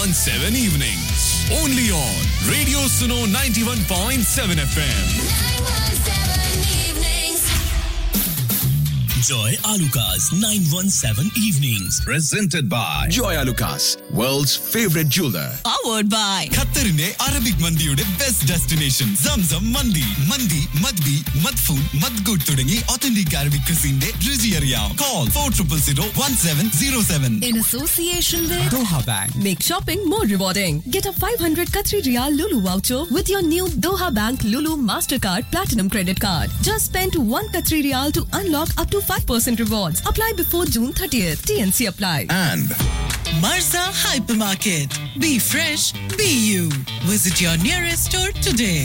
91.7 evenings. Only on Radio Suno 91.7 FM. Joy Alukas 917 Evenings. Presented by Joy Lucas, world's favorite jeweler. powered by ഖത്തറിന്റെ Arabic മന്തിയുടെ best destination Zamzam mandi mandi മദ്ബി മദ്ഫൂൺ മദ്ഗുഡ് തുടങ്ങി authentic Arabic ക്രിസിന്റെ രുചി അറിയാം call four triple zero one seven zero seven in association with Doha Bank. Make shopping more rewarding. Get a 500 Qatari Riyal Lulu voucher with your new Doha Bank Lulu Mastercard Platinum Credit Card. Just spend 1 Qatari Riyal to unlock up to 5% rewards. Apply before June 30th. TNC apply. And Marza Hypermarket. Be fresh, be you. Visit your nearest store today.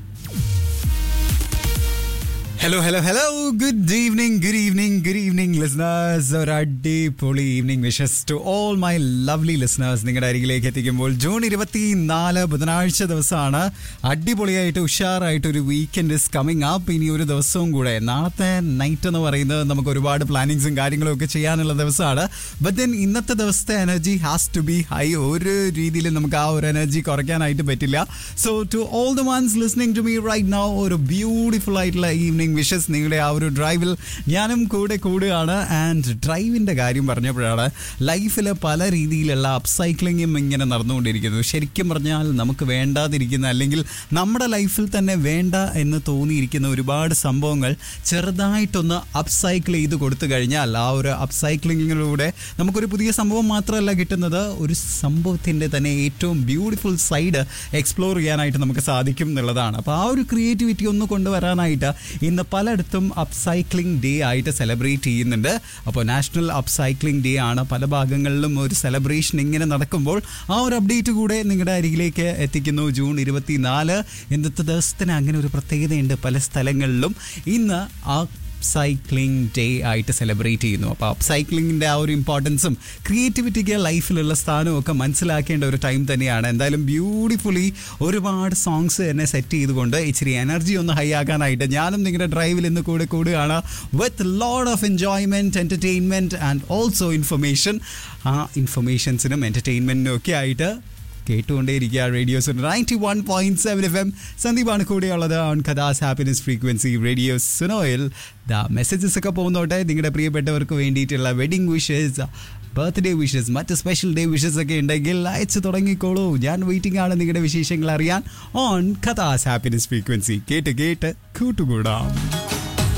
Hello hello hello good evening good evening good evening listeners ഒരു അടിപൊളി evening wishes to all my lovely listeners നിങ്ങളുടെ അരികിലേക്ക് എത്തിക്കുമ്പോൾ June ഇരുപത്തി നാല് ബുധനാഴ്ച ദിവസമാണ് അടിപൊളിയായിട്ട് ഉഷാറായിട്ട് ഒരു വീക്കെൻഡ് ഇസ് കമ്മിങ് അപ്പ് ഇനി ഒരു ദിവസവും കൂടെ നാളത്തെ നൈറ്റ് എന്ന് പറയുന്നത് നമുക്ക് ഒരുപാട് പ്ലാനിങ്സും കാര്യങ്ങളും ഒക്കെ ചെയ്യാനുള്ള ദിവസമാണ് ബട്ട് ദെൻ ഇന്നത്തെ ദിവസത്തെ energy has to be high ഒരു രീതിയിലും നമുക്ക് ആ ഒരു എനർജി കുറയ്ക്കാനായിട്ട് പറ്റില്ല so to all the ones listening to me right now ഒരു ബ്യൂട്ടിഫുൾ ആയിട്ടുള്ള ഈവനിങ് വിഷസ് നിങ്ങളുടെ ആ ഒരു ഡ്രൈവിൽ ഞാനും കൂടെ കൂടുകയാണ് ആൻഡ് ഡ്രൈവിൻ്റെ കാര്യം പറഞ്ഞപ്പോഴാണ് ലൈഫിൽ പല രീതിയിലുള്ള അപ്സൈക്ലിങ്ങും ഇങ്ങനെ നടന്നുകൊണ്ടിരിക്കുന്നത് ശരിക്കും പറഞ്ഞാൽ നമുക്ക് വേണ്ടാതിരിക്കുന്ന അല്ലെങ്കിൽ നമ്മുടെ ലൈഫിൽ തന്നെ വേണ്ട എന്ന് തോന്നിയിരിക്കുന്ന ഒരുപാട് സംഭവങ്ങൾ ചെറുതായിട്ടൊന്ന് അപ്സൈക്കിൾ ചെയ്ത് കൊടുത്തു കഴിഞ്ഞാൽ ആ ഒരു അപ്സൈക്ലിങ്ങിലൂടെ നമുക്കൊരു പുതിയ സംഭവം മാത്രമല്ല കിട്ടുന്നത് ഒരു സംഭവത്തിൻ്റെ തന്നെ ഏറ്റവും ബ്യൂട്ടിഫുൾ സൈഡ് എക്സ്പ്ലോർ ചെയ്യാനായിട്ട് നമുക്ക് സാധിക്കും എന്നുള്ളതാണ് അപ്പോൾ ആ ഒരു ക്രിയേറ്റിവിറ്റി ഒന്ന് കൊണ്ടുവരാനായിട്ട് ഇന്ന് പലയിടത്തും അപ്സൈക്ലിംഗ് ഡേ ആയിട്ട് സെലിബ്രേറ്റ് ചെയ്യുന്നുണ്ട് അപ്പോൾ നാഷണൽ അപ്സൈക്ലിംഗ് ഡേ ആണ് പല ഭാഗങ്ങളിലും ഒരു സെലിബ്രേഷൻ ഇങ്ങനെ നടക്കുമ്പോൾ ആ ഒരു അപ്ഡേറ്റ് കൂടെ നിങ്ങളുടെ അരികിലേക്ക് എത്തിക്കുന്നു ജൂൺ ഇരുപത്തി നാല് ഇന്നത്തെ ദിവസത്തിന് അങ്ങനെ ഒരു പ്രത്യേകതയുണ്ട് പല സ്ഥലങ്ങളിലും ഇന്ന് ആ അപ്സൈക്ലിംഗ് ഡേ ആയിട്ട് സെലിബ്രേറ്റ് ചെയ്യുന്നു അപ്പോൾ അപ്സൈക്ലിങ്ങിൻ്റെ ആ ഒരു ഇമ്പോർട്ടൻസും ക്രിയേറ്റിവിറ്റിക്ക് ലൈഫിലുള്ള സ്ഥാനവും ഒക്കെ മനസ്സിലാക്കേണ്ട ഒരു ടൈം തന്നെയാണ് എന്തായാലും ബ്യൂട്ടിഫുള്ളി ഒരുപാട് സോങ്സ് തന്നെ സെറ്റ് ചെയ്തുകൊണ്ട് ഇച്ചിരി എനർജി ഒന്ന് ഹൈ ആക്കാനായിട്ട് ഞാനും നിങ്ങളുടെ ഡ്രൈവിൽ ഇന്ന് കൂടെ കൂടുകയാണ് with load of enjoyment entertainment and also information ആ ഇൻഫർമേഷൻസിനും എൻ്റർടൈൻമെൻറ്റിനും ഒക്കെ ആയിട്ട് കേട്ടുകൊണ്ടേയിരിക്കുക radios ninety one point seven F M സന്ദീപാണ് കൂടെയുള്ളത് ഓൺ കഥാസ് ഹാപ്പിനെസ് ഫ്രീക്വൻസി റേഡിയോ സുനോയിൽ ദ മെസ്സേജസ് ഒക്കെ പോകുന്നോട്ടെ നിങ്ങളുടെ പ്രിയപ്പെട്ടവർക്ക് വേണ്ടിയിട്ടുള്ള വെഡിങ് വിഷസ് ബർത്ത്ഡേ വിഷസ് മറ്റ് സ്പെഷ്യൽ ഡേ വിഷസ് ഒക്കെ ഉണ്ടെങ്കിൽ അയച്ചു തുടങ്ങിക്കോളൂ ഞാൻ വെയിറ്റിംഗ് ആണ് നിങ്ങളുടെ വിശേഷങ്ങൾ അറിയാൻ ഓൺ കഥാസ് ഹാപ്പിനെസ് ഫ്രീക്വൻസി കേട്ട് കേട്ട് കൂട്ടുകൂടാം